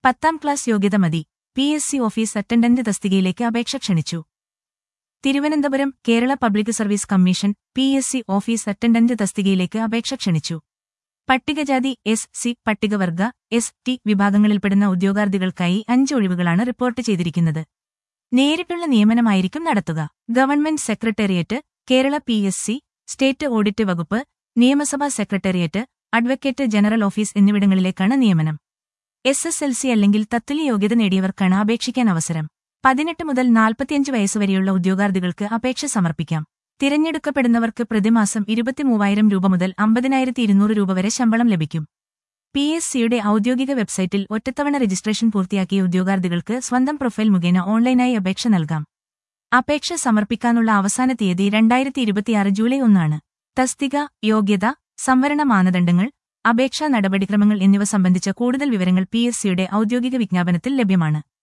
പത്താം ക്ലാസ് യോഗ്യത മതി P S C office attendant തസ്തികയിലേക്ക് അപേക്ഷ ക്ഷണിച്ചു Thiruvananthapuram Kerala public service commission P S C office attendant തസ്തികയിലേക്ക് അപേക്ഷ ക്ഷണിച്ചു പട്ടികജാതി എസ് സി പട്ടികവർഗ എസ് ടി വിഭാഗങ്ങളിൽപ്പെടുന്ന ഉദ്യോഗാർത്ഥികൾക്കായി അഞ്ച് ഒഴിവുകളാണ് റിപ്പോർട്ട് ചെയ്തിരിക്കുന്നത് നേരിട്ടുള്ള നിയമനമായിരിക്കും നടത്തുക government secretariat Kerala P S C state audit വകുപ്പ് നിയമസഭാ സെക്രട്ടേറിയറ്റ് അഡ്വക്കേറ്റ് ജനറൽ ഓഫീസ് എന്നിവിടങ്ങളിലേക്കാണ് നിയമനം എസ് എസ് എൽ സി അല്ലെങ്കിൽ തത്തുല്യ യോഗ്യത നേടിയവർക്കാണ് അപേക്ഷിക്കാൻ അവസരം പതിനെട്ട് മുതൽ നാൽപ്പത്തിയഞ്ച് വയസ്സുവരെയുള്ള ഉദ്യോഗാർത്ഥികൾക്ക് അപേക്ഷ സമർപ്പിക്കാം തിരഞ്ഞെടുക്കപ്പെടുന്നവർക്ക് പ്രതിമാസം ഇരുപത്തിമൂവായിരം രൂപ മുതൽ അമ്പതിനായിരത്തി ഇരുന്നൂറ് രൂപ വരെ ശമ്പളം ലഭിക്കും പി എസ് സിയുടെ ഔദ്യോഗിക വെബ്സൈറ്റിൽ ഒറ്റത്തവണ രജിസ്ട്രേഷൻ പൂർത്തിയാക്കിയ ഉദ്യോഗാർത്ഥികൾക്ക് സ്വന്തം പ്രൊഫൈൽ മുഖേന ഓൺലൈനായി അപേക്ഷ നൽകാം അപേക്ഷ സമർപ്പിക്കാനുള്ള അവസാന തീയതി രണ്ടായിരത്തി ഇരുപത്തിയാറ് ജൂലൈ ഒന്നാണ് തസ്തിക യോഗ്യത സംവരണ മാനദണ്ഡങ്ങൾ അപേക്ഷാ നടപടിക്രമങ്ങൾ എന്നിവ സംബന്ധിച്ച കൂടുതൽ വിവരങ്ങൾ പി എസ് സിയുടെ ഔദ്യോഗിക വിജ്ഞാപനത്തിൽ ലഭ്യമാണ്